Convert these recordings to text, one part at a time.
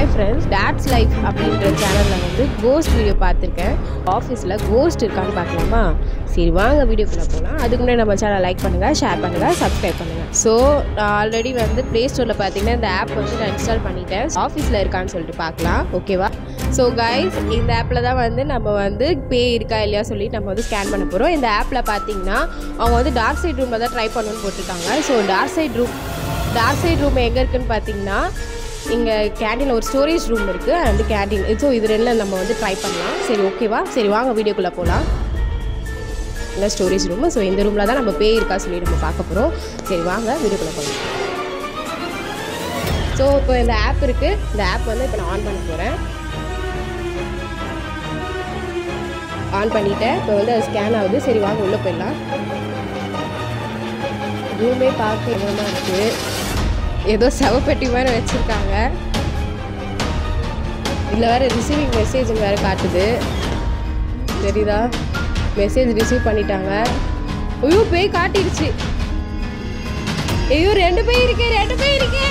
hi friends dates life அப்படின்ற சேனலில் வந்து கோஸ்ட் வீடியோ பார்த்துருக்கேன் ஆஃபீஸில் கோஸ்ட் இருக்கான்னு பார்க்கலாமா சரி வாங்க வீடியோக்குள்ளே போகலாம் அதுக்கு முன்னாடி நம்ம சேனல் லைக் பண்ணுங்கள் ஷேர் பண்ணுங்கள் சப்ஸ்கிரைப் பண்ணுங்கள் ஸோ நான் ஆல்ரெடி வந்து ப்ளே ஸ்டோரில் பார்த்தீங்கன்னா இந்த ஆப் வந்து நான் இன்ஸ்டால் பண்ணிட்டேன் ஆஃபீஸில் இருக்கான்னு சொல்லிட்டு பார்க்கலாம் ஓகேவா ஸோ கைஸ் இந்த ஆப்பில் தான் வந்து நம்ம வந்து பே இருக்கா இல்லையா சொல்லி நம்ம வந்து ஸ்கேன் பண்ண போகிறோம் இந்த ஆப்பில் பார்த்தீங்கன்னா அவங்க வந்து டார்க் சைட் ரூமில் தான் ட்ரை பண்ணணும்னு போட்டிருக்காங்க so dark side room dark side room எங்கே இருக்குன்னு பார்த்தீங்கன்னா இங்கே கேண்டீனில் ஒரு ஸ்டோரேஜ் ரூம் இருக்குது அண்ட் கேண்டீன் ஸோ இது ரெண்டில் நம்ம வந்து ட்ரை பண்ணலாம் சரி ஓகேவா சரி வாங்க வீடியோக்குள்ளே போகலாம் இல்லை ஸ்டோரேஜ் ரூமு ஸோ இந்த ரூமில் தான் நம்ம பே இருக்கா சொல்லி நம்ம பார்க்க போகிறோம் சரி வாங்க வீடியோக்குள்ளே போகலாம் ஸோ இப்போ இந்த ஆப் இருக்குது இந்த ஆப் வந்து இப்போ நான் ஆன் பண்ண போகிறேன் ஆன் பண்ணிட்டேன் இப்போ வந்து அது ஸ்கேன் ஆகுது சரி வாங்க உள்ளே போயிடலாம் ரூமே பார்க்க என்னமா இருக்குது ஏதோ செவப்பெட்டி மாதிரி வச்சுருக்காங்க இதில் வேறு ரிசீவிங் மெசேஜ் வேறு காட்டுது தெரியுதா மெசேஜ் ரிசீவ் பண்ணிட்டாங்க ஐயோ பேய் காட்டிடுச்சு ஐயோ ரெண்டு பேய் இருக்கு ரெண்டு பேய் இருக்கு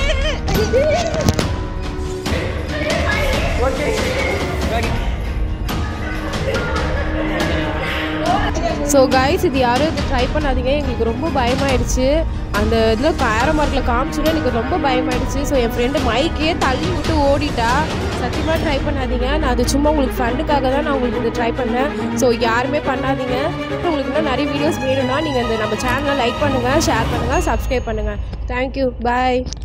ஸோ கைஸ் இது யாரும் இது ட்ரை பண்ணாதீங்க எங்களுக்கு ரொம்ப பயமாயிடுச்சு அந்த இதில் கேரம் மார்க்கில் காமிச்சோன்னே எனக்கு ரொம்ப பயமாயிடுச்சு ஸோ என் ஃப்ரெண்டு மைக்கே தள்ளி விட்டு ஓடிட்டா சத்தியமாக ட்ரை பண்ணாதீங்க நான் அது சும்மா உங்களுக்கு ஃபண்டுக்காக தான் நான் உங்களுக்கு இது ட்ரை பண்ணேன் ஸோ யாருமே பண்ணாதீங்க உங்களுக்கு இன்னும் நிறைய வீடியோஸ் வேணும்னா நீங்கள் இந்த நம்ம சேனலை லைக் பண்ணுங்கள் ஷேர் பண்ணுங்கள் சப்ஸ்கிரைப் பண்ணுங்கள் தேங்க்யூ பாய்